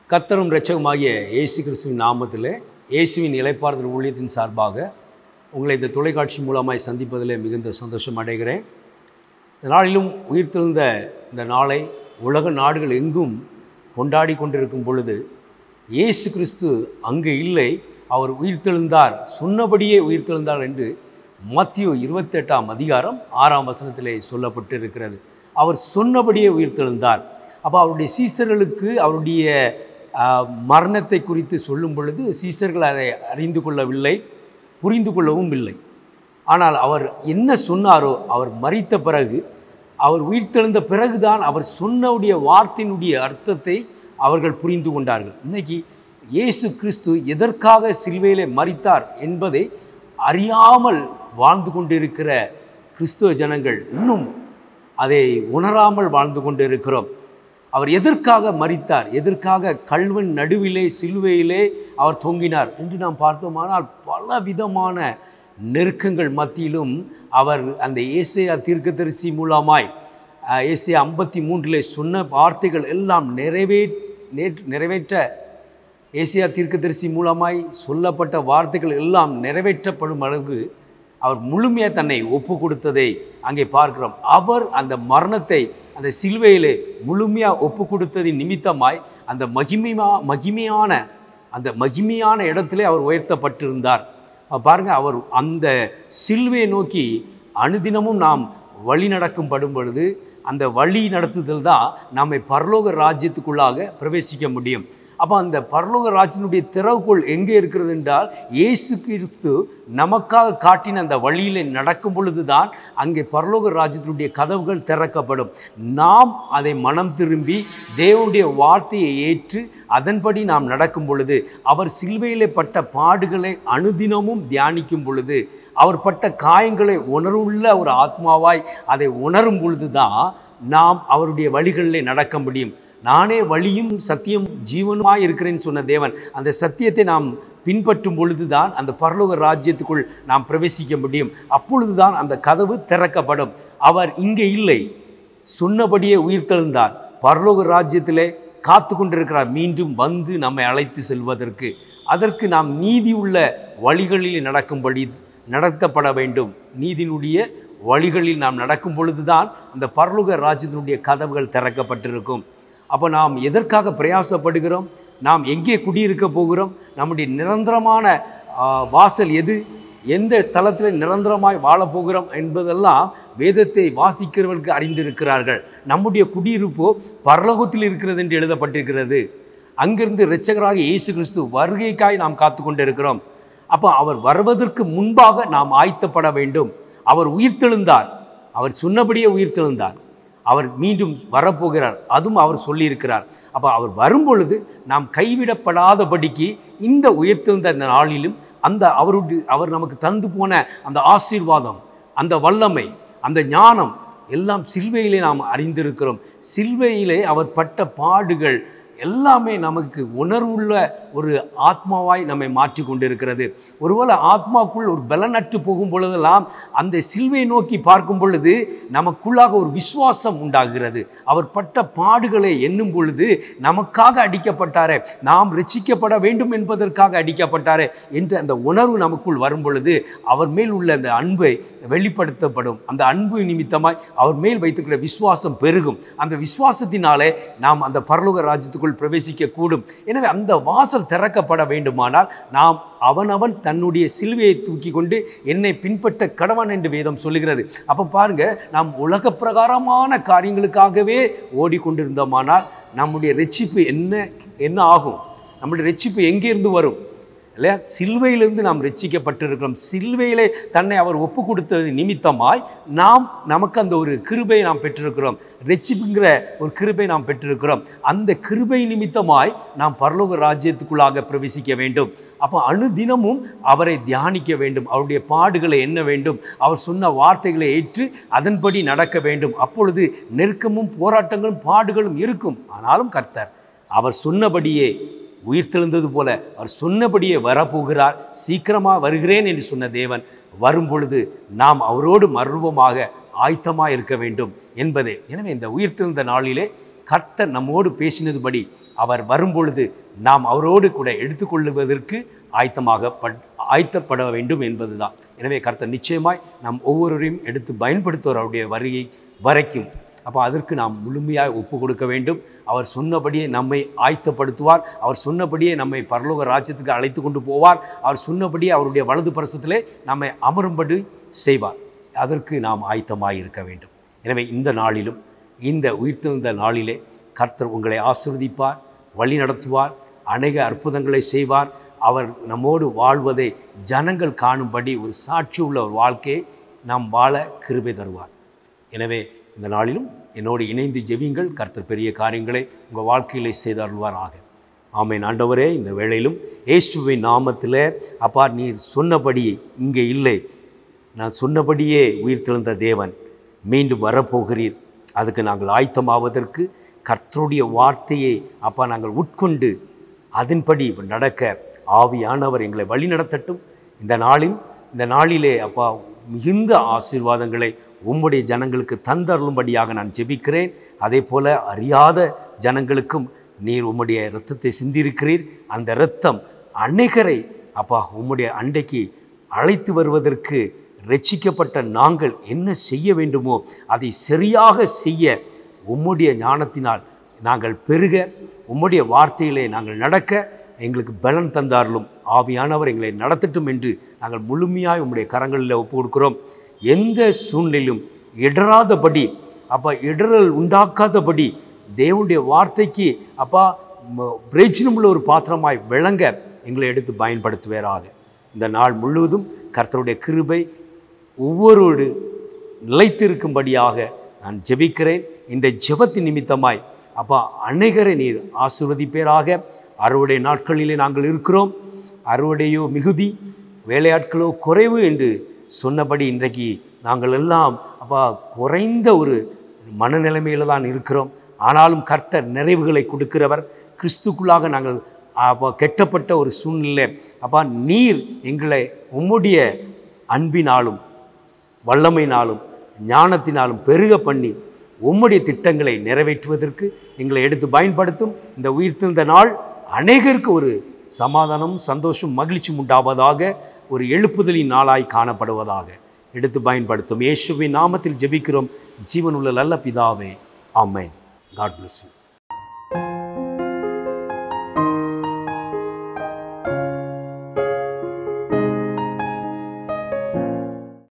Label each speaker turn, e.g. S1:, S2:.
S1: கர்த்தரும் இரட்சகமாகிய இயேசு கிறிஸ்துவின் நாமத்தில் இயேசுவின் இலைப்பாறுதல் ஊழியத்தின் சார்பாக உங்களை இந்த தொலைக்காட்சி மூலமாய் சந்திப்பதில் மிகுந்த சந்தோஷம் அடைகிறேன் இந்த நாளிலும் உயிர்த்தெழுந்த இந்த நாளை உலக நாடுகள் எங்கும் கொண்டாடி கொண்டிருக்கும் பொழுது இயேசு கிறிஸ்து அங்கு இல்லை அவர் உயிர்த்தெழுந்தார் சொன்னபடியே உயிர்த்தெழுந்தார் என்று மத்தியு இருபத்தெட்டாம் அதிகாரம் ஆறாம் வசனத்திலே சொல்லப்பட்டிருக்கிறது அவர் சொன்னபடியே உயிர்த்தெழுந்தார் அப்போ அவருடைய சீசர்களுக்கு அவருடைய ஆஹ், மரணத்தை குறித்து சொல்லும் பொழுது சீசர்கள் அதை அறிந்து கொள்ளவில்லை புரிந்து கொள்ளவும் இல்லை ஆனால் அவர் என்ன சொன்னாரோ அவர் மரித்த பிறகு அவர் உயிர்த்தெழுந்த பிறகுதான் அவர் சொன்னவுடைய வார்த்தையினுடைய அர்த்தத்தை அவர்கள் புரிந்து கொண்டார்கள் இன்னைக்கு இயேசு கிறிஸ்து எதற்காக சிலுவையிலே மரித்தார் என்பதை அறியாமல் வாழ்ந்து கொண்டிருக்கிற கிறிஸ்துவ ஜனங்கள் இன்னும் அதை உணராமல் வாழ்ந்து கொண்டிருக்கிறோம் அவர் எதற்காக மரித்தார் எதற்காக கல்வன் நடுவிலே சிலுவையிலே அவர் தொங்கினார் என்று நாம் பார்த்தோமானால் பல விதமான நெருக்கங்கள் மத்தியிலும் அவர் அந்த ஏசையா தீர்க்கதரிசி மூலமாய் அஹ், ஏசையா ஐம்பத்தி மூன்றிலே சொன்ன வார்த்தைகள் எல்லாம் நிறைவே நேற்று நிறைவேற்ற ஏசியா தீர்க்கதரிசி மூலமாய் சொல்லப்பட்ட வார்த்தைகள் எல்லாம் நிறைவேற்றப்படும் அளவுக்கு அவர் முழுமையாக தன்னை ஒப்பு கொடுத்ததை அங்கே பார்க்கிறோம் அவர் அந்த மரணத்தை அந்த சிலுவையிலே முழுமையாக ஒப்பு கொடுத்ததின் நிமித்தமாய் அந்த மகிமைமா மகிமையான அந்த மகிமையான இடத்திலே அவர் உயர்த்தப்பட்டிருந்தார் அப்ப பாருங்க அவர் அந்த சிலுவையை நோக்கி அனுதினமும் நாம் வழி நடக்கும் படும் பொழுது அந்த வழி நடத்துதல் தான் நம்மை பரலோக ராஜ்யத்துக்குள்ளாக பிரவேசிக்க முடியும் அப்போ அந்த பரலோக ராஜ்யத்தினுடைய திறவுகோள் எங்கே இருக்கிறது என்றால் இயேசு கிறிஸ்து நமக்காக காட்டின அந்த வழியில் நடக்கும் பொழுது தான் அங்கே பரலோக ராஜ்யத்தினுடைய கதவுகள் திறக்கப்படும் நாம் அதை மனம் திரும்பி தேவனுடைய வார்த்தையை ஏற்று அதன்படி நாம் நடக்கும் பொழுது அவர் சிலுவையிலே பட்ட பாடுகளை அனுதினமும் தியானிக்கும் பொழுது அவர் பட்ட காயங்களை உணர்வுள்ள ஒரு ஆத்மாவாய் அதை உணரும் பொழுது தான் நாம் அவருடைய வழிகளிலே நடக்க முடியும் நானே வழியும் சத்தியம் ஜீவனுமாய் இருக்கிறேன்னு சொன்ன தேவன் அந்த சத்தியத்தை நாம் பின்பற்றும் பொழுதுதான் அந்த பரலோக ராஜ்யத்துக்குள் நாம் பிரவேசிக்க முடியும் அப்பொழுதுதான் அந்த கதவு திறக்கப்படும் அவர் இங்கே இல்லை சொன்னபடியே உயிர்த்தெழுந்தார் பரலோக ராஜ்யத்திலே காத்து கொண்டிருக்கிறார் மீண்டும் வந்து நம்மை அழைத்து செல்வதற்கு அதற்கு நாம் நீதி உள்ள வழிகளில் நடக்கும்படி நடத்தப்பட வேண்டும் நீதியினுடைய வழிகளில் நாம் நடக்கும் பொழுதுதான் அந்த பரலோக ராஜ்யத்தினுடைய கதவுகள் திறக்கப்பட்டிருக்கும் அப்போ நாம் எதற்காக பிரயாசப்படுகிறோம் நாம் எங்கே குடியிருக்க போகிறோம் நம்முடைய நிரந்தரமான ஆ, வாசல் எது எந்த ஸ்தலத்தில் நிரந்தரமாய் வாழப் போகிறோம் என்பதெல்லாம் வேதத்தை வாசிக்கிறவர்களுக்கு அறிந்திருக்கிறார்கள் நம்முடைய குடியிருப்போ பரலோகத்தில் இருக்கிறது என்று எழுதப்பட்டிருக்கிறது அங்கிருந்து இரட்சகராக இயேசு கிறிஸ்து வருகைக்காய் நாம் காத்து கொண்டிருக்கிறோம் அப்போ அவர் வருவதற்கு முன்பாக நாம் ஆயத்தப்பட வேண்டும் அவர் உயிர்த்தெழுந்தார் அவர் சொன்னபடியே உயிர்த்தெழுந்தார் அவர் மீண்டும் வரப்போகிறார் அதுவும் அவர் சொல்லியிருக்கிறார் அப்போ அவர் வரும்பொழுது நாம் கைவிடப்படாதபடிக்கு இந்த உயர்த்தெழுந்த அந்த நாளிலும் அந்த அவருடைய அவர் நமக்கு தந்து போன அந்த ஆசீர்வாதம் அந்த வல்லமை அந்த ஞானம் எல்லாம் சிலுவையிலே நாம் அறிந்திருக்கிறோம் சிலுவையிலே அவர் பட்ட பாடுகள் எல்லாமே நமக்கு உணர்வுள்ள ஒரு ஆத்மாவாய் நம்மை மாற்றி கொண்டிருக்கிறது ஒருவேளை ஆத்மாக்குள் ஒரு பலனற்று போகும் பொழுதெல்லாம் அந்த சிலுவை நோக்கி பார்க்கும் பொழுது நமக்குள்ளாக ஒரு விசுவாசம் உண்டாகிறது அவர் பட்ட பாடுகளை எண்ணும் பொழுது நமக்காக அடிக்கப்பட்டாரே நாம் ரட்சிக்கப்பட வேண்டும் என்பதற்காக அடிக்கப்பட்டாரே என்ற அந்த உணர்வு நமக்குள் வரும் பொழுது அவர் மேல் உள்ள அந்த அன்பை வெளிப்படுத்தப்படும் அந்த அன்பு நிமித்தமாய் அவர் மேல் வைத்திருக்கிற விசுவாசம் பெருகும் அந்த விசுவாசத்தினாலே நாம் அந்த பரலோக ராஜ்யத்துக்குள் பிரவேசிக்க கூடும் எனவே அந்த வாசல் திறக்கப்பட வேண்டுமானால் நாம் அவனவன் தன்னுடைய சிலுவையை தூக்கி கொண்டு என்னை பின்பற்ற கடவன் என்று வேதம் சொல்லுகிறது அப்போ பாருங்க நாம் உலக பிரகாரமான காரியங்களுக்காகவே ஓடிக்கொண்டிருந்தோமானால் நம்முடைய ரட்சிப்பு என்ன என்ன ஆகும் நம்முடைய ரட்சிப்பு எங்கேருந்து வரும் இல்லையா சிலுவையிலிருந்து நாம் ரட்சிக்கப்பட்டிருக்கிறோம் சிலுவையிலே தன்னை அவர் ஒப்பு கொடுத்தது நிமித்தமாய் நாம் நமக்கு அந்த ஒரு கிருபை நாம் பெற்றிருக்கிறோம் ரட்சிப்புங்கிற ஒரு கிருபை நாம் பெற்றிருக்கிறோம் அந்த கிருபை நிமித்தமாய் நாம் பரலோக ராஜ்யத்துக்குள்ளாக பிரவேசிக்க வேண்டும் அப்போ அனுதினமும் அவரை தியானிக்க வேண்டும் அவருடைய பாடுகளை எண்ண வேண்டும் அவர் சொன்ன வார்த்தைகளை ஏற்று அதன்படி நடக்க வேண்டும் அப்பொழுது நெருக்கமும் போராட்டங்களும் பாடுகளும் இருக்கும் ஆனாலும் கர்த்தர் அவர் சொன்னபடியே உயிர்த்தெழுந்தது போல அவர் சொன்னபடியே வரப்போகிறார் சீக்கிரமாக வருகிறேன் என்று சொன்ன தேவன் வரும் பொழுது நாம் அவரோடு மர்வமாக ஆயத்தமாக இருக்க வேண்டும் என்பதே எனவே இந்த உயிர்த்தெழுந்த நாளிலே கர்த்தர் நம்மோடு பேசினதுபடி அவர் வரும்பொழுது நாம் அவரோடு கூட எடுத்துக்கொள்ளுவதற்கு ஆயத்தமாக பட் ஆயத்தப்பட வேண்டும் என்பதுதான் எனவே கர்த்தர் நிச்சயமாய் நாம் ஒவ்வொருவரையும் எடுத்து பயன்படுத்துவார் அவருடைய வருகை வரைக்கும் அப்போ அதற்கு நாம் முழுமையாக ஒப்பு கொடுக்க வேண்டும் அவர் சொன்னபடியே நம்மை ஆயத்தப்படுத்துவார் அவர் சொன்னபடியே நம்மை பரலோக ராஜ்யத்துக்கு அழைத்து கொண்டு போவார் அவர் சொன்னபடியே அவருடைய வலது பரசத்திலே நம்மை அமரும்படி செய்வார் அதற்கு நாம் ஆயத்தமாக இருக்க வேண்டும் எனவே இந்த நாளிலும் இந்த உயிர்த்தெழுந்த நாளிலே கர்த்தர் உங்களை ஆசிர்வதிப்பார் வழி நடத்துவார் அநேக அற்புதங்களை செய்வார் அவர் நம்மோடு வாழ்வதை ஜனங்கள் காணும்படி ஒரு சாட்சி உள்ள ஒரு வாழ்க்கையை நாம் வாழ கிருபை தருவார் எனவே இந்த நாளிலும் என்னோடு இணைந்து ஜெபியுங்கள் கர்த்தர் பெரிய காரியங்களை உங்கள் வாழ்க்கையிலே செய்தருள்வாராக ஆமென் ஆண்டவரே இந்த வேளையிலும் இயேசுவின் நாமத்தில் அப்பா நீர் சொன்னபடி இங்கே இல்லை நான் சொன்னபடியே உயிர்த்தெழுந்த தேவன் மீண்டும் வரப்போகிறீர் அதுக்கு நாங்கள் ஆயத்தமாவதற்கு கர்த்தருடைய வார்த்தையை அப்பா நாங்கள் உட்கொண்டு அதன்படி நடக்க ஆவியானவர் எங்களை வழி நடத்தட்டும் இந்த நாளில் இந்த நாளிலே அப்பா மிகுந்த ஆசீர்வாதங்களை உம்முடைய ஜனங்களுக்கு தந்தருளும்படியாக நான் ஜெபிக்கிறேன் அதே போல அறியாத ஜனங்களுக்கும் நீர் உம்முடைய இரத்தத்தை சிந்திருக்கிறீர் அந்த இரத்தம் அநேகரை அப்பா உம்முடைய அண்டைக்கு அழைத்து வருவதற்கு ரட்சிக்கப்பட்ட நாங்கள் என்ன செய்ய வேண்டுமோ அதை சரியாக செய்ய உம்முடைய ஞானத்தினால் நாங்கள் பெருக உம்முடைய வார்த்தையிலே நாங்கள் நடக்க எங்களுக்கு பலன் தந்தார்களும் ஆவியானவர் எங்களை நடத்தட்டும் என்று நாங்கள் முழுமையாக உம்முடைய கரங்களில் ஒப்பு கொடுக்கிறோம் எந்த சூழ்நிலையிலும் இடராதபடி அப்பா இடரல் உண்டாக்காதபடி தேவனுடைய வார்த்தைக்கு அப்பா ம- பிரயோஜனமுள்ள ஒரு பாத்திரமாய் விளங்க எங்களை எடுத்து பயன்படுத்துவேராக இந்த நாள் முழுவதும் கர்த்தருடைய கிருபை ஒவ்வொருவரு நிலைத்திருக்கும்படியாக நான் ஜெபிக்கிறேன் இந்த ஜெபத்தின் நிமித்தமாய் அப்பா அநேகரை நீர் ஆசீர்வதிப்பேராக அறுவடை நாட்களிலே நாங்கள் இருக்கிறோம் அறுவடையோ மிகுதி வேலையாட்களோ குறைவு என்று சொன்னபடி இன்றைக்கு நாங்கள் எல்லாம் அப்பா குறைந்த ஒரு மனநிலைமையில் தான் இருக்கிறோம் ஆனாலும் கர்த்தர் நிறைவுகளை கொடுக்கிறவர் கிறிஸ்துக்குள்ளாக நாங்கள் அப்போ கெட்டப்பட்ட ஒரு சூழ்நிலை அப்பா நீர் எங்களை உம்முடைய அன்பினாலும் வல்லமையினாலும் ஞானத்தினாலும் பெருக பண்ணி உம்முடைய திட்டங்களை நிறைவேற்றுவதற்கு எங்களை எடுத்து பயன்படுத்தும் இந்த உயிர்த்தெழுந்த நாள் அநேகருக்கு ஒரு சமாதானம் சந்தோஷம் மகிழ்ச்சி உண்டாவதாக ஒரு எழுப்புதலின் நாளாய் காணப்படுவதாக எடுத்து பயன்படுத்தும் இயேசுவின் நாமத்தில் ஜெபிக்கிறோம் ஜீவனுள்ள நல்ல பிதாவே ஆமென் காட் bless you